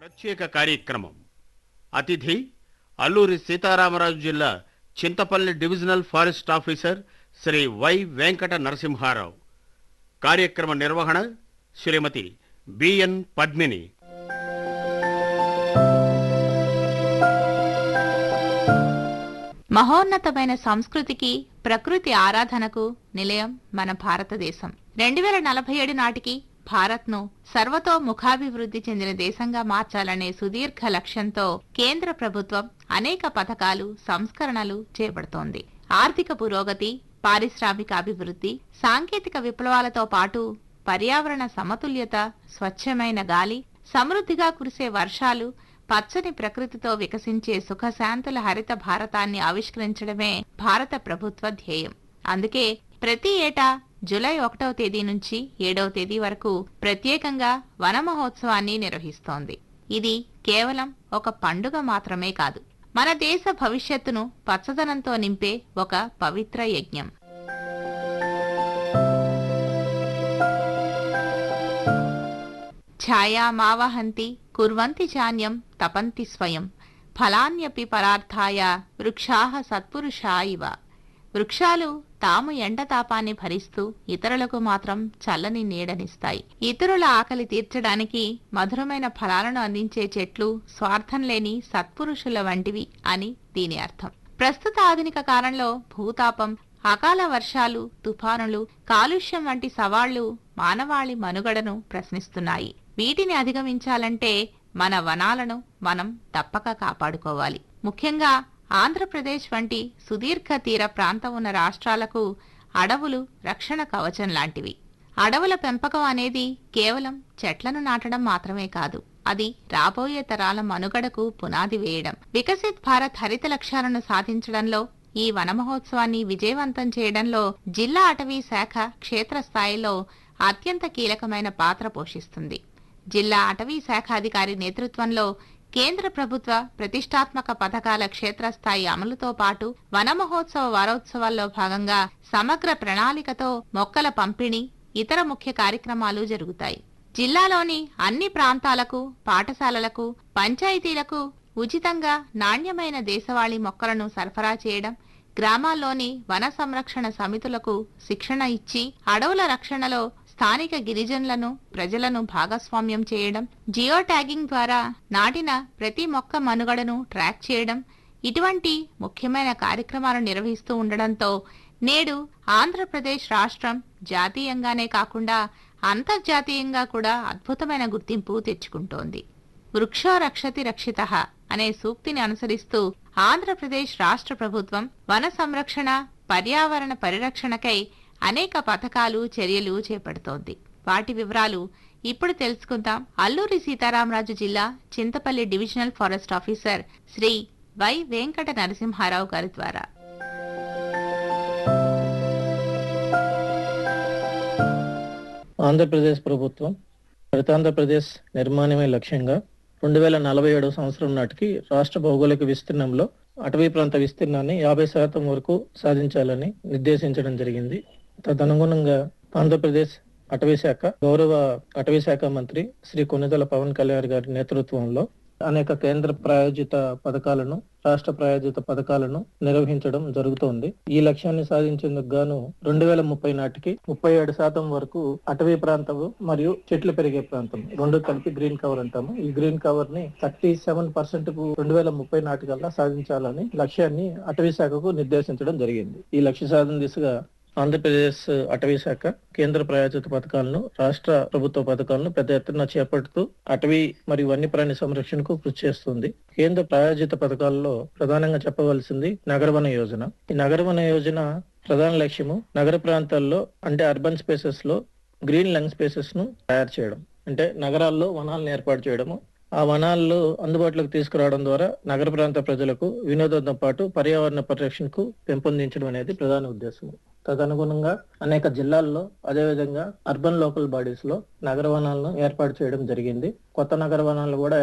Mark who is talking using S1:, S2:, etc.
S1: ప్రత్యేక కార్యక్రమం అతిథి అల్లూరి సీతారామరాజు జిల్లా Chintapalli divisional forest officer Shri Y Venkata Narasimharao కార్యక్రమ నిర్వహణ శ్రీమతి బిఎన్ పద్మిని
S2: మహోన్నతమైన సంస్కృతికి ప్రకృతి ఆరాధనకు నిలయం మన భారతదేశం రెండు వేల నలభై ఏడు నాటికి భారత్ను సర్వతోముఖాభివృద్ధి చెందిన దేశంగా మార్చాలనే సుదీర్ఘ లక్ష్యంతో కేంద్ర ప్రభుత్వం అనేక పథకాలు సంస్కరణలు చేపడుతోంది ఆర్థిక పురోగతి పారిశ్రామిక అభివృద్ధి సాంకేతిక విప్లవాలతో పాటు పర్యావరణ సమతుల్యత స్వచ్ఛమైన గాలి సమృద్ధిగా కురిసే వర్షాలు పచ్చని ప్రకృతితో వికసించే సుఖశాంతుల హరిత భారతాన్ని ఆవిష్కరించడమే భారత ప్రభుత్వ ధ్యేయం అందుకే ప్రతి ఏటా జూలై ఒకటవ తేదీ నుంచి ఏడవ తేదీ వరకు ప్రత్యేకంగా వన మహోత్సవాన్ని నిర్వహిస్తోంది ఇది కేవలం ఒక పండుగ మాత్రమే కాదు మన దేశ భవిష్యత్తును పచ్చదనంతో నింపే ఒక పవిత్ర యజ్ఞం ఛాయా మావహంతి కుర్వంతి చాన్యం తపంతి స్వయం ఫలాన్యపి పరార్థాయ వృక్షాహ సత్పురుషా ఇవ వృక్షాలు తాము ఎండతాపాన్ని భరిస్తూ ఇతరులకు మాత్రం చల్లని నీడనిస్తాయి ఇతరుల ఆకలి తీర్చడానికి మధురమైన ఫలాలను అందించే చెట్లు స్వార్థం లేని సత్పురుషుల వంటివి అని దీని అర్థం ప్రస్తుత ఆధునిక కాలంలో భూతాపం అకాల వర్షాలు తుఫానులు కాలుష్యం వంటి సవాళ్లు మానవాళి మనుగడను ప్రశ్నిస్తున్నాయి వీటిని అధిగమించాలంటే మన వనాలను మనం తప్పక కాపాడుకోవాలి ముఖ్యంగా ఆంధ్రప్రదేశ్ వంటి సుదీర్ఘ తీర ప్రాంతం ఉన్న రాష్ట్రాలకు అడవులు రక్షణ కవచం లాంటివి అడవుల పెంపకం అనేది కేవలం చెట్లను నాటడం మాత్రమే కాదు అది రాబోయే తరాల మనుగడకు పునాది వేయడం వికసిత్ భారత్ హరిత లక్ష్యాలను సాధించడంలో ఈ వన మహోత్సవాన్ని విజయవంతం చేయడంలో జిల్లా అటవీ శాఖ క్షేత్రస్థాయిలో అత్యంత కీలకమైన పాత్ర పోషిస్తుంది జిల్లా అటవీ శాఖ అధికారి నేతృత్వంలో కేంద్ర ప్రభుత్వ ప్రతిష్టాత్మక పథకాల క్షేత్రస్థాయి అమలుతో పాటు వన మహోత్సవ వారోత్సవాల్లో భాగంగా సమగ్ర ప్రణాళికతో మొక్కల పంపిణీ ఇతర ముఖ్య కార్యక్రమాలు జరుగుతాయి జిల్లాలోని అన్ని ప్రాంతాలకు పాఠశాలలకు పంచాయతీలకు ఉచితంగా నాణ్యమైన దేశవాళీ మొక్కలను సరఫరా చేయడం గ్రామాల్లోని వన సంరక్షణ సమితులకు శిక్షణ ఇచ్చి అడవుల రక్షణలో స్థానిక గిరిజనులను ప్రజలను భాగస్వామ్యం చేయడం జియో ట్యాగింగ్ ద్వారా నాటిన ప్రతి మొక్క మనుగడను ట్రాక్ చేయడం ఇటువంటి ముఖ్యమైన కార్యక్రమాలు నిర్వహిస్తూ ఉండడంతో నేడు ఆంధ్రప్రదేశ్ రాష్ట్రం జాతీయంగానే కాకుండా అంతర్జాతీయంగా కూడా అద్భుతమైన గుర్తింపు తెచ్చుకుంటోంది వృక్షో రక్షతి రక్షిత అనే సూక్తిని అనుసరిస్తూ ఆంధ్రప్రదేశ్ రాష్ట్ర ప్రభుత్వం వన సంరక్షణ పర్యావరణ పరిరక్షణకై అనేక పథకాలు చర్యలు చేపడుతోంది వాటి వివరాలు ఇప్పుడు తెలుసుకుందాం అల్లూరి సీతారామరాజు జిల్లా Chintapalli divisional forest officer Shri Y Venkata Narasimharao గారి ద్వారా
S3: ఆంధ్రప్రదేశ్ ప్రభుత్వం హరితాంధ్రప్రదేశ్ నిర్మాణమే లక్ష్యంగా రెండు వేల నలభై ఏడవ సంవత్సరం నాటికి రాష్ట్ర భౌగోళిక విస్తీర్ణంలో అటవీ ప్రాంత విస్తీర్ణాన్ని యాభై శాతం వరకు సాధించాలని నిర్దేశించడం జరిగింది తదనుగుణంగా ఆంధ్రప్రదేశ్ అటవీ శాఖ గౌరవ అటవీ శాఖ మంత్రి శ్రీ కొనిదల పవన్ కళ్యాణ్ గారి నేతృత్వంలో అనేక కేంద్ర ప్రాయోజిత పథకాలను రాష్ట్ర ప్రాయోజిత పథకాలను నిర్వహించడం జరుగుతోంది ఈ లక్ష్యాన్ని సాధించేందుకు గాను రెండు వేల ముప్పై నాటికి ముప్పై ఏడు శాతం వరకు అటవీ ప్రాంతం మరియు చెట్లు పెరిగే ప్రాంతం రెండు కలిపి గ్రీన్ కవర్ అంటాము ఈ గ్రీన్ కవర్ ని థర్టీ సెవెన్ పర్సెంట్ కు రెండు వేల ముప్పై నాటికల్లా సాధించాలని లక్ష్యాన్ని అటవీ శాఖకు నిర్దేశించడం జరిగింది ఈ లక్ష్య సాధన దిశగా ఆంధ్రప్రదేశ్ అటవీ శాఖ కేంద్ర ప్రాయోజిత పథకాలను రాష్ట్ర ప్రభుత్వ పథకాలను పెద్ద ఎత్తున చేపడుతూ అటవీ మరియు వన్యప్రాణి సంరక్షణకు కృషి చేస్తుంది కేంద్ర ప్రాయోజిత పథకాల్లో ప్రధానంగా చెప్పవలసింది నగరవన యోజన ఈ నగరవన యోజన ప్రధాన లక్ష్యము నగర ప్రాంతాల్లో అంటే అర్బన్ స్పేసెస్ లో గ్రీన్ లంగ్ స్పేసెస్ ను తయారు చేయడం అంటే నగరాల్లో వనాలను ఏర్పాటు చేయడము ఆ వనాల్లో అందుబాటులోకి తీసుకురావడం ద్వారా నగర ప్రాంత ప్రజలకు వినోదంతో పాటు పర్యావరణ పరిరక్షణకు పెంపొందించడం అనేది ప్రధాన ఉద్దేశం తదనుగుణంగా అనేక జిల్లాల్లో అదేవిధంగా అర్బన్ లోకల్ బాడీస్ లో నగర వనాలను ఏర్పాటు చేయడం జరిగింది కొత్త నగర వనాలు కూడా